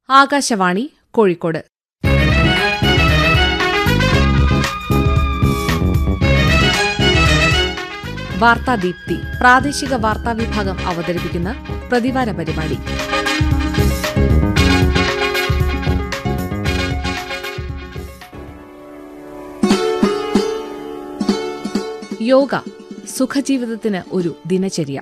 ആകാശവാണി കോഴിക്കോട് വാർത്താദീപ്തി പ്രാദേശിക വാർത്താ വിഭാഗം അവതരിപ്പിക്കുന്ന പ്രതിവാര പരിപാടി യോഗ സുഖജീവിതത്തിന് ഒരു ദിനചര്യ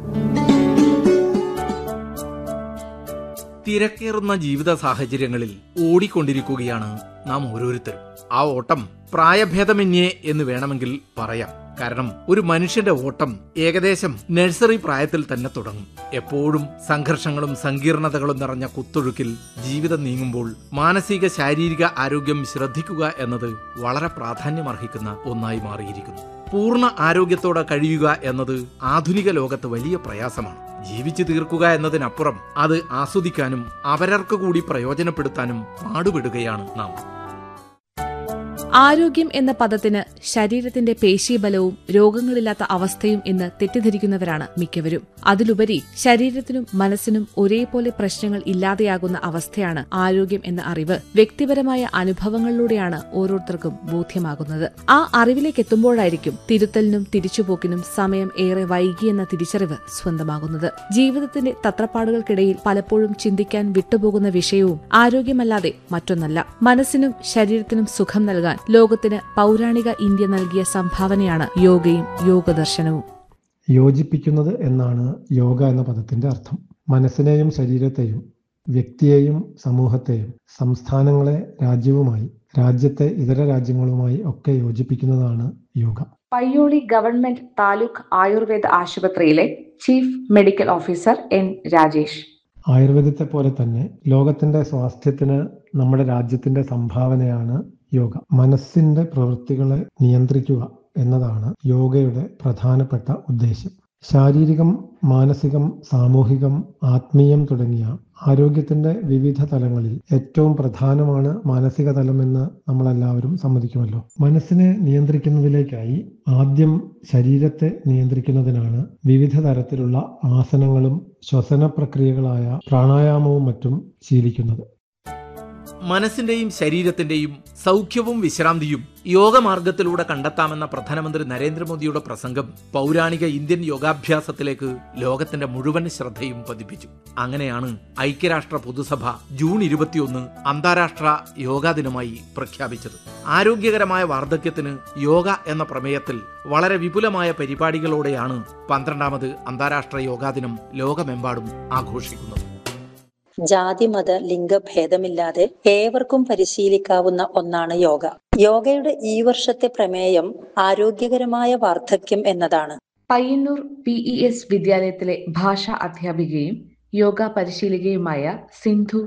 തിരക്കേറുന്ന ജീവിത സാഹചര്യങ്ങളിൽ ഓടിക്കൊണ്ടിരിക്കുകയാണ് നാം ഓരോരുത്തരും ആ ഓട്ടം പ്രായഭേദമന്യേ എന്ന് വേണമെങ്കിൽ പറയാം കാരണം ഒരു മനുഷ്യന്റെ ഓട്ടം ഏകദേശം നഴ്സറി പ്രായത്തിൽ തന്നെ തുടങ്ങും എപ്പോഴും സംഘർഷങ്ങളും സങ്കീർണതകളും നിറഞ്ഞ കുത്തൊഴുക്കിൽ ജീവിതം നീങ്ങുമ്പോൾ മാനസിക ശാരീരിക ആരോഗ്യം ശ്രദ്ധിക്കുക എന്നത് വളരെ പ്രാധാന്യമർഹിക്കുന്ന ഒന്നായി മാറിയിരിക്കുന്നു പൂർണ്ണ ആരോഗ്യത്തോടെ കഴിയുക എന്നത് ആധുനിക ലോകത്ത് വലിയ പ്രയാസമാണ് ജീവിച്ചു തീർക്കുക എന്നതിനപ്പുറം അത് ആസ്വദിക്കാനും അവരർക്ക് കൂടി പ്രയോജനപ്പെടുത്താനും പാടുപെടുകയാണ് നാം ആരോഗ്യം എന്ന പദത്തിന് ശരീരത്തിന്റെ പേശീബലവും രോഗങ്ങളില്ലാത്ത അവസ്ഥയും എന്ന് തെറ്റിദ്ധരിക്കുന്നവരാണ് മിക്കവരും അതിലുപരി ശരീരത്തിനും മനസ്സിനും ഒരേപോലെ പ്രശ്നങ്ങൾ ഇല്ലാതെയാകുന്ന അവസ്ഥയാണ് ആരോഗ്യം എന്ന അറിവ് വ്യക്തിപരമായ അനുഭവങ്ങളിലൂടെയാണ് ഓരോരുത്തർക്കും ബോധ്യമാകുന്നത് ആ അറിവിലേക്ക് എത്തുമ്പോഴായിരിക്കും തിരുത്തലിനും തിരിച്ചുപോക്കിനും സമയം ഏറെ വൈകിയെന്ന തിരിച്ചറിവ് സ്വന്തമാകുന്നത് ജീവിതത്തിന്റെ തത്രപ്പാടുകൾക്കിടയിൽ പലപ്പോഴും ചിന്തിക്കാൻ വിട്ടുപോകുന്ന വിഷയവും ആരോഗ്യമല്ലാതെ മറ്റൊന്നല്ല മനസ്സിനും ശരീരത്തിനും സുഖം നൽകാൻ ലോകത്തിന് പൗരാണിക ഇന്ത്യ നൽകിയ സംഭാവനയാണ് യോഗയും യോഗദർശനവും യോജിപ്പിക്കുന്നത് എന്നാണ് യോഗ എന്ന പദത്തിന്റെ അർത്ഥം മനസ്സിനെയും ശരീരത്തെയും വ്യക്തിയെയും സമൂഹത്തെയും സംസ്ഥാനങ്ങളെ രാജ്യവുമായി രാജ്യത്തെ ഇതര രാജ്യങ്ങളുമായി ഒക്കെ യോജിപ്പിക്കുന്നതാണ് യോഗ പയ്യോളി ഗവൺമെന്റ് താലൂക്ക് ആയുർവേദ ആശുപത്രിയിലെ chief medical officer N Rajesh ആയുർവേദത്തെ പോലെ തന്നെ ലോകത്തിന്റെ സ്വാസ്ഥ്യത്തിന് നമ്മുടെ രാജ്യത്തിന്റെ സംഭാവനയാണ് യോഗ മനസ്സിന്റെ പ്രവൃത്തികളെ നിയന്ത്രിക്കുക എന്നതാണ് യോഗയുടെ പ്രധാനപ്പെട്ട ഉദ്ദേശം ശാരീരികം മാനസികം സാമൂഹികം ആത്മീയം തുടങ്ങിയ ആരോഗ്യത്തിന്റെ വിവിധ തലങ്ങളിൽ ഏറ്റവും പ്രധാനമാണ് മാനസിക തലം എന്ന് നമ്മളെല്ലാവരും സമ്മതിക്കുമല്ലോ മനസ്സിനെ നിയന്ത്രിക്കുന്നതിലേക്കായി ആദ്യം ശരീരത്തെ നിയന്ത്രിക്കുന്നതിനാണ് വിവിധ തരത്തിലുള്ള ആസനങ്ങളും ശ്വസന പ്രക്രിയകളായ പ്രാണായാമവും മറ്റും ശീലിക്കുന്നത് മനസ്സിന്റെയും ശരീരത്തിന്റെയും സൗഖ്യവും വിശ്രാന്തിയും യോഗമാർഗത്തിലൂടെ കണ്ടെത്താമെന്ന പ്രധാനമന്ത്രി നരേന്ദ്രമോദിയുടെ പ്രസംഗം പൗരാണിക ഇന്ത്യൻ യോഗാഭ്യാസത്തിലേക്ക് ലോകത്തിന്റെ മുഴുവൻ ശ്രദ്ധയും പതിപ്പിച്ചു അങ്ങനെയാണ് ഐക്യരാഷ്ട്ര പൊതുസഭ ജൂൺ ഇരുപത്തിയൊന്ന് അന്താരാഷ്ട്ര യോഗാ ദിനമായി പ്രഖ്യാപിച്ചത് ആരോഗ്യകരമായ വാർദ്ധക്യത്തിന് യോഗ എന്ന പ്രമേയത്തിൽ വളരെ വിപുലമായ പരിപാടികളോടെയാണ് പന്ത്രണ്ടാമത് അന്താരാഷ്ട്ര യോഗാ ദിനം ലോകമെമ്പാടും ആഘോഷിക്കുന്നത് ജാതി മത ലിംഗഭേദമില്ലാതെ ഏവർക്കും പരിശീലിക്കാവുന്ന ഒന്നാണ് യോഗ യോഗയുടെ ഈ വർഷത്തെ പ്രമേയം ആരോഗ്യകരമായ വാർദ്ധക്യം എന്നതാണ് പയ്യന്നൂർ പി ഇ എസ് വിദ്യാലയത്തിലെ ഭാഷാ അധ്യാപികയും യോഗ പരിശീലികയുമായ സിന്ധു